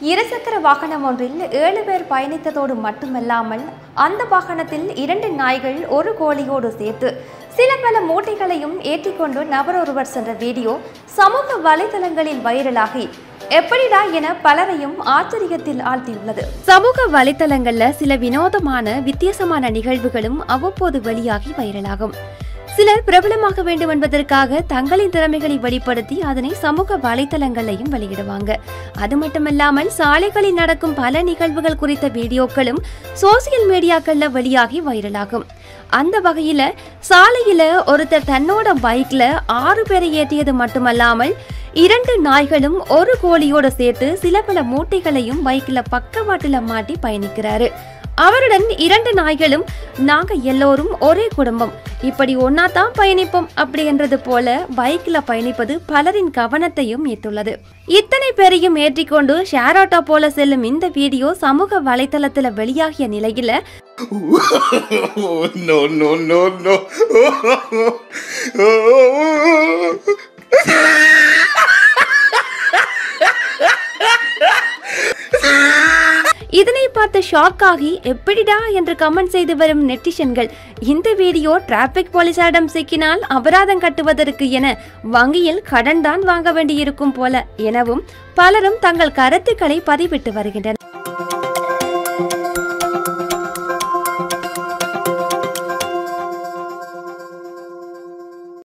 இருசக்கர வாகனம் ஒன்றில் ஏழு பேர் பயணித்ததோடு மட்டுமல்லாமல் அந்த வாகனத்தில் இரண்டு நாய்கள் ஒரு கோழியோடு சேர்த்து சில பல மூட்டைகளையும் ஏற்றிக்கொண்டு நபர் ஒருவர் சென்ற வீடியோ சமூக வலைதளங்களில் வைரலாகி எப்படிடா என பலரையும் ஆச்சரியத்தில் ஆழ்த்தியுள்ளது சமூக வலைதளங்கள்ல சில வினோதமான வித்தியாசமான நிகழ்வுகளும் அவ்வப்போது வெளியாகி வைரலாகும் சிலர் பிரபலமாக வேண்டும் என்பதற்காக தங்களின் திறமைகளை வெளிப்படுத்தி அதனை சமூக வலைதளங்களையும் வெளியிடுவாங்க அது மட்டுமல்லாமல் சாலைகளில் நடக்கும் பல நிகழ்வுகள் குறித்த வீடியோக்களும் சோசியல் மீடியாக்கள்ல வெளியாகி வைரலாகும் அந்த வகையில சாலையில ஒருத்தர் தன்னோட பைக்ல ஆறு பேரை ஏற்றியது மட்டுமல்லாமல் இரண்டு நாய்களும் ஒரு கோழியோட சேர்த்து சில பல மூட்டைகளையும் பைக்ல பக்கவாட்டுல மாட்டி பயணிக்கிறாரு அவருடன் இரண்டு நாய்களும் நாங்க எல்லோரும் ஒரே குடும்பம் இப்படி ஒன்னா தான் பயணிப்போம் அப்படின்றது போல பைக்ல பயணிப்பது பலரின் கவனத்தையும் ஈர்த்துள்ளது இத்தனை பேரையும் ஏற்றிக்கொண்டு ஷேர் ஆட்டோ போல செல்லும் இந்த வீடியோ சமூக வலைதளத்துல வெளியாகிய நிலையில Oh, no, no, no, no. இதனை பார்த்து ஷாக் ஆகி எப்படிடா என்று கமெண்ட் செய்து வரும் நெட்டிசன்கள் இந்த வீடியோ டிராபிக் போலீசாரிடம் சிக்கினால் அபராதம் கட்டுவதற்கு என வங்கியில் கடன் தான் வாங்க வேண்டியிருக்கும் போல எனவும் பலரும் தங்கள் கருத்துக்களை பதிவிட்டு வருகின்றனர்